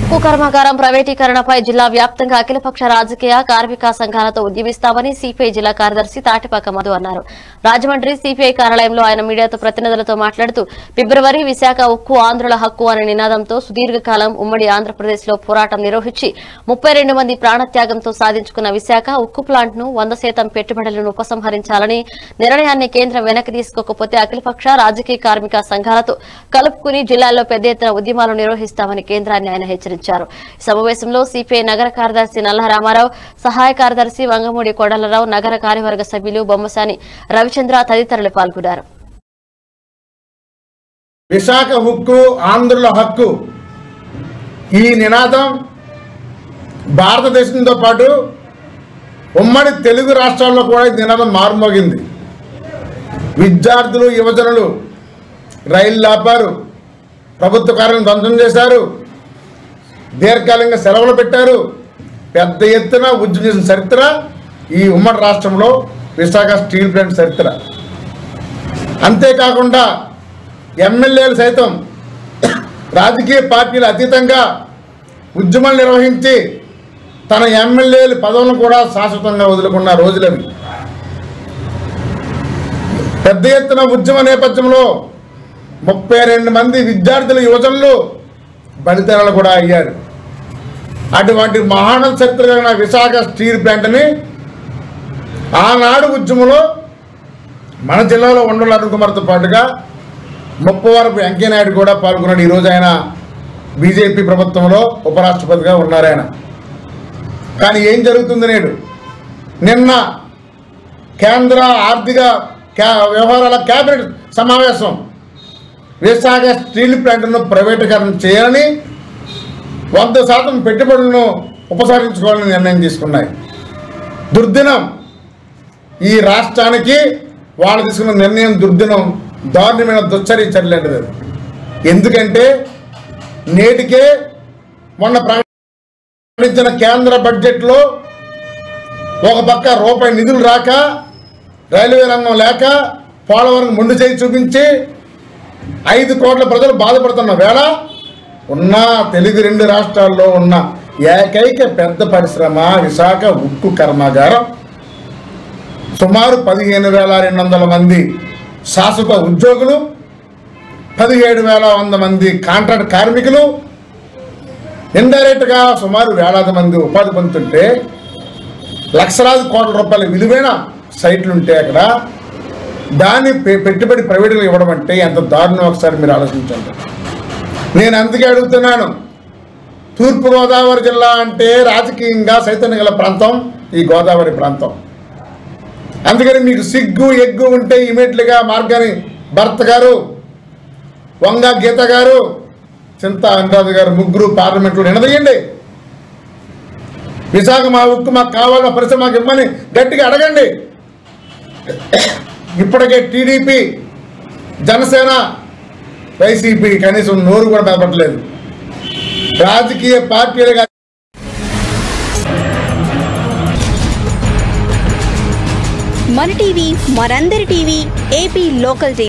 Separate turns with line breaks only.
ఉక్కు కర్మాగారం ప్రైవేటీకరణపై జిల్లా వ్యాప్తంగా అఖిలపక్ష రాజకీయ కార్మిక సంఘాలతో ఉద్యమిస్తామని సిపిఐ జిల్లా కార్యదర్శి తాటిపాక మధు అన్నారు రాజమండ్రి సిపిఐ కార్యాలయంలో ఆయన మీడియాతో ప్రతినిధులతో మాట్లాడుతూ ఫిబ్రవరి విశాఖ ఉక్కు ఆంధ్రుల హక్కు అనే నినాదంతో సుదీర్ఘకాలం ఉమ్మడి ఆంధ్రప్రదేశ్ లో పోరాటం నిర్వహించి ముప్పై రెండు మంది ప్రాణత్యాగంతో సాధించుకున్న విశాఖ ఉక్కు ప్లాంట్ ను వంద శాతం పెట్టుబడులను ఉపసంహరించాలని నిర్ణయాన్ని కేంద్రం వెనక్కి తీసుకోకపోతే అఖిలపక్ష రాజకీయ కార్మిక సంఘాలతో కలుపుకుని జిల్లాల్లో పెద్ద ఎత్తున ఉద్యమాలు నిర్వహిస్తామని కేంద్రాన్ని ఆయన హెచ్చరించారు ఈ సమావేశంలో సిపిఐ నగర కార్యదర్శి నల్ల రామారావు సహాయ కార్యదర్శి వంగమూడి కొడలరావు నగర కార్యవర్గ సభ్యులు బొమ్మసాని రవిచంద్ర తదితరులు పాల్గొన్నారు
విశాఖ హక్కు ఆంధ్రుల హక్కు ఈ నినాదం భారతదేశంతో పాటు ఉమ్మడి తెలుగు రాష్ట్రాల్లో కూడా ఈ నినాదం మారుమోగింది విద్యార్థులు యువజనులు రైళ్లు ఆపారు ప్రభుత్వ కార్యం ధ్వంసం చేశారు దీర్ఘకాలికంగా సెలవులు పెట్టారు పెద్ద ఎత్తున ఉద్యమం చేసిన చరిత్ర ఈ ఉమ్మడి రాష్ట్రంలో విశాఖ స్టీల్ ప్లాంట్ చరిత్ర అంతేకాకుండా ఎమ్మెల్యేలు సైతం రాజకీయ పార్టీలు అతీతంగా ఉద్యమాలు నిర్వహించి తన ఎమ్మెల్యేలు పదవులను కూడా శాశ్వతంగా వదులుకున్న రోజులవి పెద్ద ఎత్తున ఉద్యమ నేపథ్యంలో ముప్పై రెండు మంది విద్యార్థులు యువజనులు బలితనాలు కూడా అయ్యారు అటువంటి మహానవ చరిత్ర కలిగిన విశాఖ స్టీల్ ప్లాంట్ని ఆనాడు ఉద్యమంలో మన జిల్లాలో ఉండల అరుణ్ కుమార్తో పాటుగా ముప్పవరపు వెంకయ్యనాయుడు కూడా పాల్గొన్నాడు ఈరోజు ఆయన బీజేపీ ప్రభుత్వంలో ఉపరాష్ట్రపతిగా ఉన్నారు ఆయన కానీ ఏం జరుగుతుంది నేడు నిన్న కేంద్ర ఆర్థిక క్యా వ్యవహారాల కేబినెట్ సమావేశం విశాఖ స్టీల్ ప్లాంట్ను ప్రైవేటీకరణ చేయాలని వంద శాతం పెట్టుబడులను ఉపసంహరించుకోవాలని నిర్ణయం తీసుకున్నాయి దుర్దినం ఈ రాష్ట్రానికి వాళ్ళు తీసుకున్న నిర్ణయం దుర్దినం దారుణమైన దుశ్చర్య చర్యలాంటిది అది. ఎందుకంటే నేటికే మొన్న ప్రకటించిన కేంద్ర బడ్జెట్లో ఒక పక్క రూపాయి నిధులు రాక రైల్వే రంగం లేక పోలవరం ముందు చేయి చూపించి ఐదు కోట్ల ప్రజలు బాధపడుతున్న వేళ ఉన్న తెలుగు రెండు రాష్ట్రాల్లో ఉన్న ఏకైక పెద్ద పరిశ్రమ విశాఖ ఉక్కు కర్మాగారం సుమారు పదిహేను వేల రెండు వందల మంది శాశ్వత ఉద్యోగులు పదిహేడు వేల వంద మంది కాంట్రాక్ట్ కార్మికులు ఇండైరెక్ట్గా సుమారు వేలాది మంది ఉపాధి పొందుతుంటే లక్షలాది కోట్ల రూపాయల విలువైన సైట్లు ఉంటే అక్కడ దాన్ని పె- పెట్టుబడి ప్రైవేటుగా ఇవ్వడం అంటే ఎంత దారుణం ఒకసారి మీరు ఆలోచించండి నేను అందుకే అడుగుతున్నాను తూర్పుగోదావరి జిల్లా అంటే రాజకీయంగా చైతన్య గల ప్రాంతం ఈ గోదావరి ప్రాంతం అందుకని మీకు సిగ్గు ఎగ్గు ఉంటే ఇమీడియట్గా మార్గాని భర్త గారు వంగ గీత గారు చింత అనురాధ గారు ముగ్గురు పార్లమెంట్లో నినదీయండి విశాఖ మా ఉక్కు మాకు కావాలన్న పరిశ్రమ మాకు ఇమ్మని గట్టిగా అడగండి ఇప్పటికే టీడీపీ జనసేన వైసీపీ కనీసం నోరు కూడా మెదపట్లేదు రాజకీయ పార్టీలుగా
మన టీవీ మనందరి టీవీ ఏపీ లోకల్ టీవీ